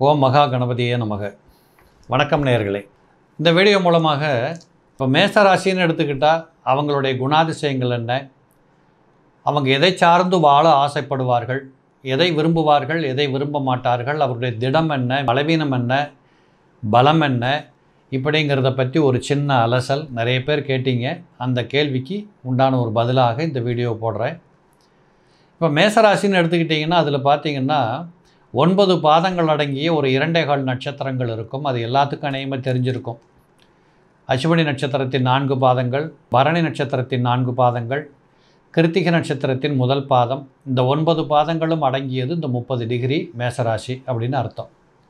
ஓம் மகா கணபதியே நமக வணக்கம் நேயர்களே இந்த வீடியோ மூலமாக இப்போ மேசராசின்னு எடுத்துக்கிட்டால் அவங்களுடைய குணாதிசயங்கள் என்ன அவங்க எதை சார்ந்து வாழ ஆசைப்படுவார்கள் எதை விரும்புவார்கள் எதை விரும்ப மாட்டார்கள் அவருடைய திடம் என்ன பலவீனம் என்ன பலம் என்ன இப்படிங்கிறத பற்றி ஒரு சின்ன அலசல் நிறைய பேர் கேட்டீங்க அந்த கேள்விக்கு உண்டான ஒரு பதிலாக இந்த வீடியோ போடுறேன் இப்போ மேசராசின்னு எடுத்துக்கிட்டிங்கன்னா அதில் பார்த்தீங்கன்னா ஒன்பது பாதங்கள் அடங்கிய ஒரு இரண்டே கால் நட்சத்திரங்கள் இருக்கும் அது எல்லாத்துக்கும் அநேகமாக தெரிஞ்சிருக்கும் அஸ்வினி நட்சத்திரத்தின் நான்கு பாதங்கள் பரணி நட்சத்திரத்தின் நான்கு பாதங்கள் கிருத்திகை நட்சத்திரத்தின் முதல் பாதம் இந்த ஒன்பது பாதங்களும் அடங்கியது இந்த முப்பது டிகிரி மேசராசி அப்படின்னு அர்த்தம்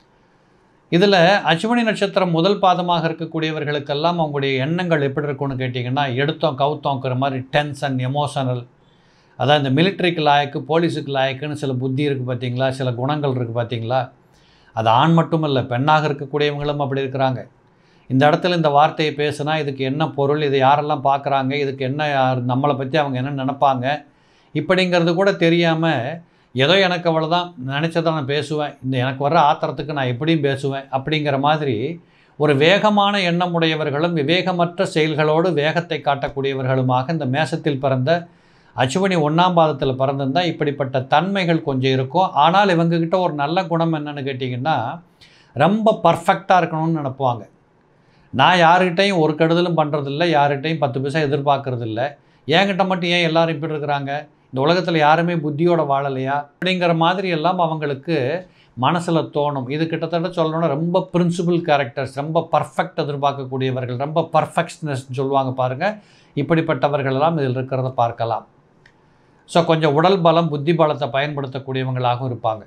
இதில் அஸ்வினி நட்சத்திரம் முதல் பாதமாக இருக்கக்கூடியவர்களுக்கெல்லாம் அவங்களுடைய எண்ணங்கள் எப்படி இருக்கும்னு கேட்டிங்கன்னா எடுத்தோம் கவுத்தோங்கிற மாதிரி டென்ஷன் எமோஷனல் அதான் இந்த மிலிட்ரிக்கு லாயக்கு போலீஸுக்கு லாயக்குன்னு சில புத்தி இருக்குது பார்த்தீங்களா சில குணங்கள் இருக்குது பார்த்தீங்களா அது ஆண் மட்டும் இல்லை பெண்ணாக இருக்கக்கூடியவங்களும் அப்படி இருக்கிறாங்க இந்த இடத்துல இந்த வார்த்தையை பேசுனா இதுக்கு என்ன பொருள் இதை யாரெல்லாம் பார்க்குறாங்க இதுக்கு என்ன யார் நம்மளை பற்றி அவங்க என்ன நினைப்பாங்க இப்படிங்கிறது கூட தெரியாமல் ஏதோ எனக்கு அவ்வளோதான் நினச்சதை நான் பேசுவேன் இந்த எனக்கு வர்ற ஆத்திரத்துக்கு நான் எப்படியும் பேசுவேன் அப்படிங்கிற மாதிரி ஒரு வேகமான எண்ணம் உடையவர்களும் விவேகமற்ற செயல்களோடு வேகத்தை காட்டக்கூடியவர்களுமாக இந்த மேசத்தில் பிறந்த அச்சுவனி ஒன்றாம் பாதத்தில் பிறந்திருந்தால் இப்படிப்பட்ட தன்மைகள் கொஞ்சம் இருக்கும் ஆனால் இவங்கக்கிட்ட ஒரு நல்ல குணம் என்னன்னு கேட்டிங்கன்னா ரொம்ப பர்ஃபெக்டாக இருக்கணும்னு நினைப்பாங்க நான் யாருக்கிட்டையும் ஒரு கெடுதலும் பண்ணுறதில்ல யார்கிட்டையும் பத்து பைசா எதிர்பார்க்கறதில்ல என்கிட்ட மட்டும் ஏன் எல்லாரும் இப்படி இருக்கிறாங்க இந்த உலகத்தில் யாருமே புத்தியோட வாழலையா அப்படிங்கிற மாதிரி எல்லாம் அவங்களுக்கு மனசில் தோணும் இது கிட்டத்தட்ட சொல்லணும்னா ரொம்ப பிரின்சிபல் கேரக்டர்ஸ் ரொம்ப பர்ஃபெக்ட் எதிர்பார்க்கக்கூடியவர்கள் ரொம்ப பர்ஃபெக்ட்னஸ் சொல்லுவாங்க பாருங்கள் இப்படிப்பட்டவர்கள் எல்லாம் இதில் இருக்கிறத பார்க்கலாம் ஸோ கொஞ்சம் உடல் பலம் புத்தி பலத்தை பயன்படுத்தக்கூடியவங்களாகவும் இருப்பாங்க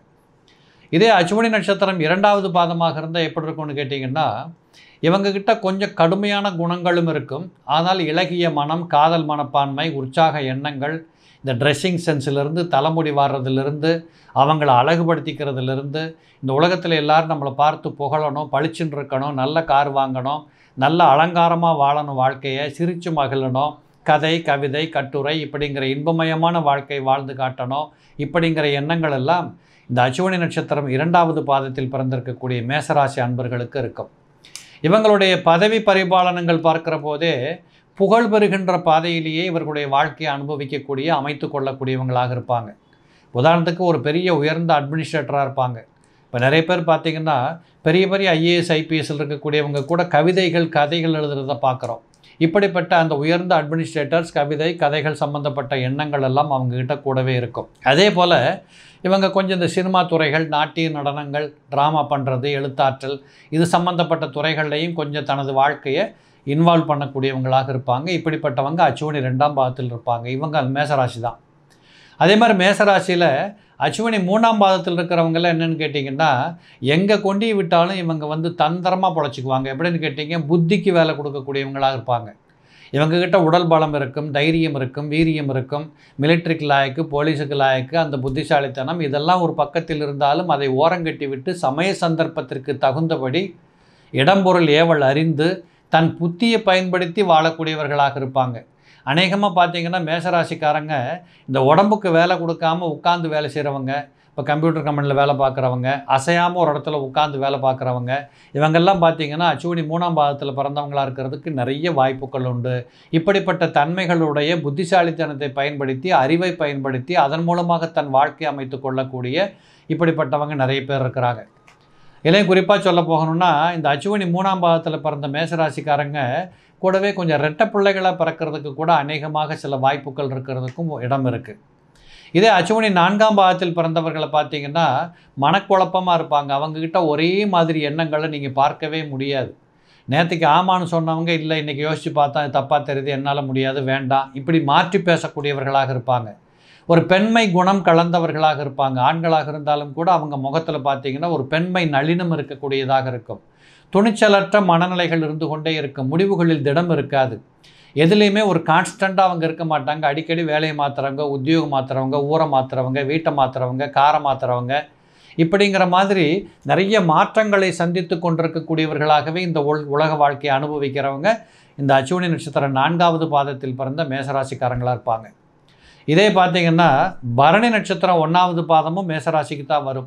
இதே அச்சுமணி நட்சத்திரம் இரண்டாவது பாதமாக இருந்தால் எப்படி இருக்கும்னு கேட்டிங்கன்னா இவங்கக்கிட்ட கொஞ்சம் கடுமையான குணங்களும் இருக்கும் ஆனால் இலகிய மனம் காதல் மனப்பான்மை உற்சாக எண்ணங்கள் இந்த ட்ரெஸ்ஸிங் சென்ஸிலிருந்து தலைமுடி வாடுறதுலேருந்து அவங்கள அழகுபடுத்திக்கிறதுலேருந்து இந்த உலகத்தில் எல்லோரும் நம்மளை பார்த்து புகழணும் பளிச்சுன்னு இருக்கணும் நல்ல கார் வாங்கணும் நல்ல அலங்காரமாக வாழணும் வாழ்க்கையை சிரித்து மகிழணும் கதை கவிதை கட்டுரை இப்படிங்கிற இன்பமயமான வாழ்க்கை வாழ்ந்து காட்டணும் இப்படிங்கிற எண்ணங்கள் எல்லாம் இந்த அச்சுவணி நட்சத்திரம் இரண்டாவது பாதத்தில் பிறந்திருக்கக்கூடிய மேசராசி அன்பர்களுக்கு இருக்கும் இவங்களுடைய பதவி பரிபாலனங்கள் பார்க்குற போதே புகழ் பெறுகின்ற பாதையிலேயே இவர்களுடைய வாழ்க்கையை அனுபவிக்கக்கூடிய அமைத்து கொள்ளக்கூடியவங்களாக இருப்பாங்க உதாரணத்துக்கு ஒரு பெரிய உயர்ந்த அட்மினிஸ்ட்ரேட்டராக இருப்பாங்க இப்போ நிறைய பேர் பார்த்திங்கன்னா பெரிய பெரிய ஐஏஎஸ் ஐபிஎஸ்ஸில் இருக்கக்கூடியவங்க கூட கவிதைகள் கதைகள் எழுதுறத பார்க்குறோம் இப்படிப்பட்ட அந்த உயர்ந்த அட்மினிஸ்ட்ரேட்டர்ஸ் கவிதை கதைகள் சம்மந்தப்பட்ட எண்ணங்கள் எல்லாம் அவங்கக்கிட்ட கூடவே இருக்கும் அதே போல் இவங்க கொஞ்சம் இந்த சினிமா துறைகள் நாட்டிய நடனங்கள் ட்ராமா பண்ணுறது எழுத்தாற்றல் இது சம்மந்தப்பட்ட துறைகள்லையும் கொஞ்சம் தனது வாழ்க்கையை இன்வால்வ் பண்ணக்கூடியவங்களாக இருப்பாங்க இப்படிப்பட்டவங்க அச்சுவனி ரெண்டாம் பாதத்தில் இருப்பாங்க இவங்க மேசராசி தான் அதே மாதிரி மேசராசியில் அச்சுவனி மூணாம் பாதத்தில் இருக்கிறவங்கெல்லாம் என்னென்னு கேட்டிங்கன்னா எங்கே கொண்டு விட்டாலும் இவங்க வந்து தந்திரமாக பொழைச்சிக்குவாங்க எப்படின்னு கேட்டிங்க புத்திக்கு வேலை கொடுக்கக்கூடியவங்களாக இருப்பாங்க இவங்கக்கிட்ட உடல் பலம் இருக்கும் தைரியம் இருக்கும் வீரியம் இருக்கும் மிலிட்ரிக்கு லாயக்கு போலீஸுக்கு லாயக்கு அந்த புத்திசாலித்தனம் இதெல்லாம் ஒரு பக்கத்தில் இருந்தாலும் அதை ஓரங்கட்டி விட்டு சமய சந்தர்ப்பத்திற்கு தகுந்தபடி இடம்பொருள் ஏவல் அறிந்து தன் புத்தியை பயன்படுத்தி வாழக்கூடியவர்களாக இருப்பாங்க அநேகமாக பார்த்தீங்கன்னா மேசராசிக்காரங்க இந்த உடம்புக்கு வேலை கொடுக்காம உட்காந்து வேலை செய்கிறவங்க இப்போ கம்ப்யூட்டர் கம்பெனியில் வேலை பார்க்குறவங்க அசையாமல் ஒரு இடத்துல உட்காந்து வேலை பார்க்குறவங்க இவங்கெல்லாம் பார்த்தீங்கன்னா அச்சுவனி மூணாம் பாதத்தில் பிறந்தவங்களாக இருக்கிறதுக்கு நிறைய வாய்ப்புகள் உண்டு இப்படிப்பட்ட தன்மைகளுடைய புத்திசாலித்தனத்தை பயன்படுத்தி அறிவை பயன்படுத்தி அதன் மூலமாக தன் வாழ்க்கை அமைத்து கொள்ளக்கூடிய இப்படிப்பட்டவங்க நிறைய பேர் இருக்கிறாங்க இலையும் குறிப்பாக சொல்ல போகணும்னா இந்த அச்சுவனி மூணாம் பாதத்தில் பிறந்த மேசராசிக்காரங்க கூடவே கொஞ்சம் ரெட்டை பிள்ளைகளாக பிறக்கிறதுக்கு கூட அநேகமாக சில வாய்ப்புகள் இருக்கிறதுக்கும் இடம் இருக்குது இதே அச்சுவனி நான்காம் பாகத்தில் பிறந்தவர்களை பார்த்தீங்கன்னா மனக்குழப்பமாக இருப்பாங்க அவங்கக்கிட்ட ஒரே மாதிரி எண்ணங்களை நீங்கள் பார்க்கவே முடியாது நேற்றுக்கு ஆமான்னு சொன்னவங்க இல்லை இன்றைக்கி யோசித்து பார்த்தா தப்பாக தெரியுது என்னால் முடியாது வேண்டாம் இப்படி மாற்றி பேசக்கூடியவர்களாக இருப்பாங்க ஒரு பெண்மை குணம் கலந்தவர்களாக இருப்பாங்க ஆண்களாக இருந்தாலும் கூட அவங்க முகத்தில் பார்த்தீங்கன்னா ஒரு பெண்மை நளினம் இருக்கக்கூடியதாக இருக்கும் துணிச்சலற்ற மனநிலைகள் இருந்து கொண்டே இருக்கும் முடிவுகளில் திடம் இருக்காது எதுலேயுமே ஒரு கான்ஸ்டண்ட்டாக அவங்க இருக்க மாட்டாங்க அடிக்கடி வேலையை மாற்றுறவங்க உத்தியோகம் மாற்றுறவங்க ஊரை மாற்றுறவங்க வீட்டை மாற்றுறவங்க காரை மாற்றுறவங்க இப்படிங்கிற மாதிரி நிறைய மாற்றங்களை சந்தித்து கொண்டிருக்கக்கூடியவர்களாகவே இந்த உல் உலக வாழ்க்கையை அனுபவிக்கிறவங்க இந்த அச்சுவனி நட்சத்திரம் நான்காவது பாதத்தில் பிறந்த மேசராசிக்காரங்களாக இருப்பாங்க இதே பார்த்தீங்கன்னா பரணி நட்சத்திரம் ஒன்றாவது பாதமும் மேசராசிக்கு தான் வரும்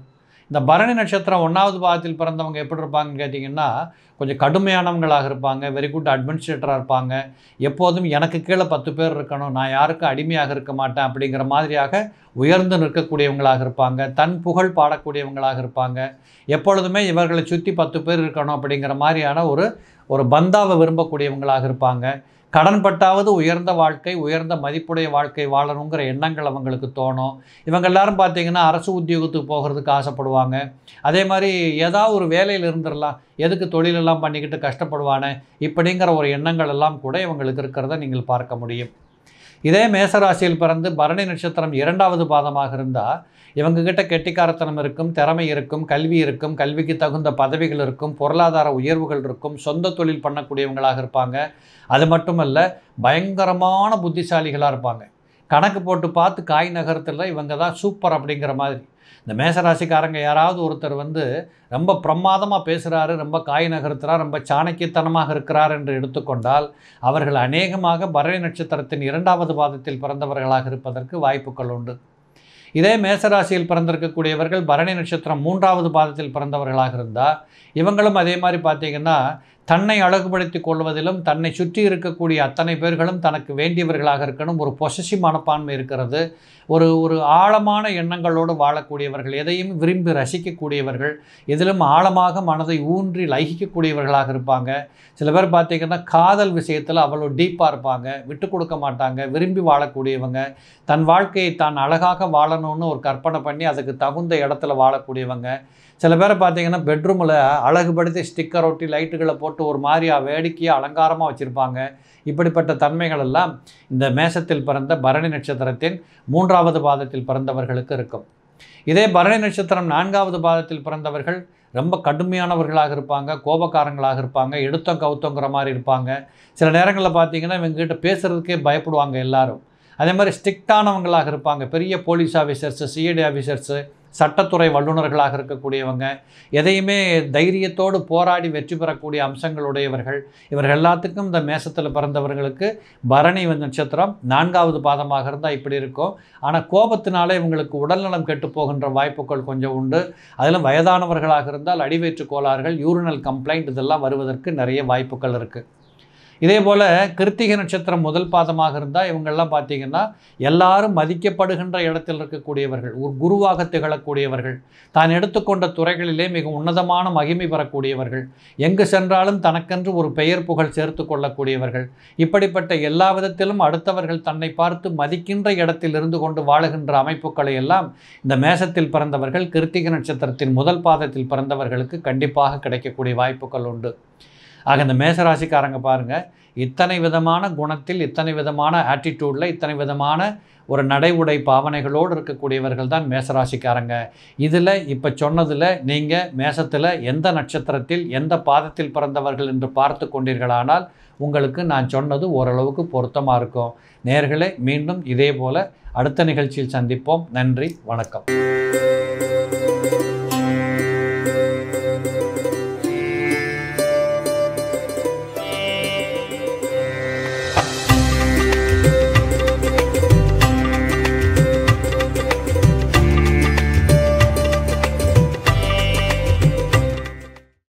இந்த பரணி நட்சத்திரம் ஒன்றாவது பாதத்தில் பிறந்தவங்க எப்படி இருப்பாங்கன்னு கேட்டிங்கன்னா கொஞ்சம் கடுமையானவங்களாக இருப்பாங்க வெரி குட் அட்மினிஸ்ட்ரேட்டராக இருப்பாங்க எப்போதும் எனக்கு கீழே பத்து பேர் இருக்கணும் நான் யாருக்கும் அடிமையாக இருக்க மாட்டேன் அப்படிங்கிற மாதிரியாக உயர்ந்து நிற்கக்கூடியவங்களாக இருப்பாங்க தன் புகழ் பாடக்கூடியவங்களாக இருப்பாங்க எப்பொழுதுமே இவர்களை சுற்றி பத்து பேர் இருக்கணும் அப்படிங்கிற மாதிரியான ஒரு ஒரு பந்தாவை விரும்பக்கூடியவங்களாக இருப்பாங்க கடன் பட்டாவது உயர்ந்த வாழ்க்கை உயர்ந்த மதிப்புடைய வாழ்க்கை வாழணுங்கிற எண்ணங்கள் அவங்களுக்கு தோணும் இவங்க எல்லாரும் பார்த்தீங்கன்னா அரசு உத்தியோகத்துக்கு போகிறதுக்கு ஆசைப்படுவாங்க அதே மாதிரி ஏதாவது ஒரு வேலையில் இருந்துடலாம் எதுக்கு தொழிலெல்லாம் பண்ணிக்கிட்டு கஷ்டப்படுவானே இப்படிங்கிற ஒரு எண்ணங்கள் எல்லாம் கூட இவங்களுக்கு இருக்கிறத நீங்கள் பார்க்க முடியும் இதே மேசராசியில் பிறந்து பரணி நட்சத்திரம் இரண்டாவது பாதமாக இருந்தால் இவங்ககிட்ட கெட்டிக்காரத்தனம் இருக்கும் திறமை இருக்கும் கல்வி இருக்கும் கல்விக்கு தகுந்த பதவிகள் இருக்கும் பொருளாதார உயர்வுகள் இருக்கும் சொந்த தொழில் பண்ணக்கூடியவங்களாக இருப்பாங்க அது மட்டுமல்ல பயங்கரமான புத்திசாலிகளாக இருப்பாங்க கணக்கு போட்டு பார்த்து காய் நகரத்தில் இவங்க தான் சூப்பர் அப்படிங்கிற மாதிரி இந்த மேசராசிக்காரங்க யாராவது ஒருத்தர் வந்து ரொம்ப பிரமாதமாக பேசுகிறாரு ரொம்ப காய் நகர்த்துறார் ரொம்ப சாணக்கியத்தனமாக இருக்கிறார் என்று எடுத்துக்கொண்டால் அவர்கள் அநேகமாக பரணி நட்சத்திரத்தின் இரண்டாவது பாதத்தில் பிறந்தவர்களாக இருப்பதற்கு வாய்ப்புகள் உண்டு இதே மேசராசியில் பிறந்திருக்கக்கூடியவர்கள் பரணி நட்சத்திரம் மூன்றாவது பாதத்தில் பிறந்தவர்களாக இருந்தால் இவங்களும் அதே மாதிரி பார்த்தீங்கன்னா தன்னை அழகுபடுத்திக் கொள்வதிலும் தன்னை சுற்றி இருக்கக்கூடிய அத்தனை பேர்களும் தனக்கு வேண்டியவர்களாக இருக்கணும் ஒரு பொசசிவ் மனப்பான்மை இருக்கிறது ஒரு ஒரு ஆழமான எண்ணங்களோடு வாழக்கூடியவர்கள் எதையும் விரும்பி ரசிக்கக்கூடியவர்கள் எதிலும் ஆழமாக மனதை ஊன்றி லயிக்கக்கூடியவர்களாக இருப்பாங்க சில பேர் பார்த்தீங்கன்னா காதல் விஷயத்தில் அவ்வளோ டீப்பாக இருப்பாங்க விட்டு கொடுக்க மாட்டாங்க விரும்பி வாழக்கூடியவங்க தன் வாழ்க்கையை தான் அழகாக வாழணும்னு ஒரு கற்பனை பண்ணி அதுக்கு தகுந்த இடத்துல வாழக்கூடியவங்க சில பேரை பார்த்தீங்கன்னா பெட்ரூமில் அழகுபடுத்தி ஸ்டிக்கர் ஒட்டி லைட்டுகளை போட்டு ஒரு மாதிரியாக வேடிக்கையாக அலங்காரமாக வச்சுருப்பாங்க இப்படிப்பட்ட தன்மைகள் எல்லாம் இந்த மேசத்தில் பிறந்த பரணி நட்சத்திரத்தின் மூன்றாவது பாதத்தில் பிறந்தவர்களுக்கு இருக்கும் இதே பரணி நட்சத்திரம் நான்காவது பாதத்தில் பிறந்தவர்கள் ரொம்ப கடுமையானவர்களாக இருப்பாங்க கோபக்காரங்களாக இருப்பாங்க எடுத்தம் கவுத்தங்கிற மாதிரி இருப்பாங்க சில நேரங்களில் பார்த்தீங்கன்னா இவங்ககிட்ட பேசுகிறதுக்கே பயப்படுவாங்க எல்லாரும் அதே மாதிரி ஸ்ட்ரிக்டானவங்களாக இருப்பாங்க பெரிய போலீஸ் ஆஃபீஸர்ஸு சிஐடி ஆஃபீஸர்ஸு சட்டத்துறை வல்லுநர்களாக இருக்கக்கூடியவங்க எதையுமே தைரியத்தோடு போராடி வெற்றி பெறக்கூடிய அம்சங்களுடையவர்கள் இவர்கள் எல்லாத்துக்கும் இந்த மேசத்தில் பிறந்தவர்களுக்கு பரணி நட்சத்திரம் நான்காவது பாதமாக இருந்தால் இப்படி இருக்கும் ஆனால் கோபத்தினாலே இவங்களுக்கு உடல்நலம் கெட்டு போகின்ற வாய்ப்புகள் கொஞ்சம் உண்டு அதிலும் வயதானவர்களாக இருந்தால் அடிவயிற்று கோளாறுகள் யூரினல் கம்ப்ளைண்ட் இதெல்லாம் வருவதற்கு நிறைய வாய்ப்புகள் இருக்குது இதே போல் கிருத்திகை நட்சத்திரம் முதல் பாதமாக இருந்தால் இவங்கெல்லாம் பார்த்தீங்கன்னா எல்லாரும் மதிக்கப்படுகின்ற இடத்தில் இருக்கக்கூடியவர்கள் ஒரு குருவாக திகழக்கூடியவர்கள் தான் எடுத்துக்கொண்ட துறைகளிலே மிக உன்னதமான மகிமை பெறக்கூடியவர்கள் எங்கு சென்றாலும் தனக்கென்று ஒரு பெயர் புகழ் சேர்த்து கொள்ளக்கூடியவர்கள் இப்படிப்பட்ட எல்லா விதத்திலும் அடுத்தவர்கள் தன்னை பார்த்து மதிக்கின்ற இடத்தில் இருந்து கொண்டு வாழுகின்ற அமைப்புகளை எல்லாம் இந்த மேசத்தில் பிறந்தவர்கள் கிருத்திகை நட்சத்திரத்தின் முதல் பாதத்தில் பிறந்தவர்களுக்கு கண்டிப்பாக கிடைக்கக்கூடிய வாய்ப்புகள் உண்டு ஆக இந்த மேசராசிக்காரங்க பாருங்கள் இத்தனை விதமான குணத்தில் இத்தனை விதமான ஆட்டிடியூடில் இத்தனை விதமான ஒரு நடை உடை பாவனைகளோடு இருக்கக்கூடியவர்கள் தான் மேசராசிக்காரங்க இதில் இப்போ சொன்னதில் நீங்கள் மேசத்தில் எந்த நட்சத்திரத்தில் எந்த பாதத்தில் பிறந்தவர்கள் என்று பார்த்து கொண்டீர்களானால் உங்களுக்கு நான் சொன்னது ஓரளவுக்கு பொருத்தமாக இருக்கும் நேர்களே மீண்டும் இதே போல் அடுத்த நிகழ்ச்சியில் சந்திப்போம் நன்றி வணக்கம்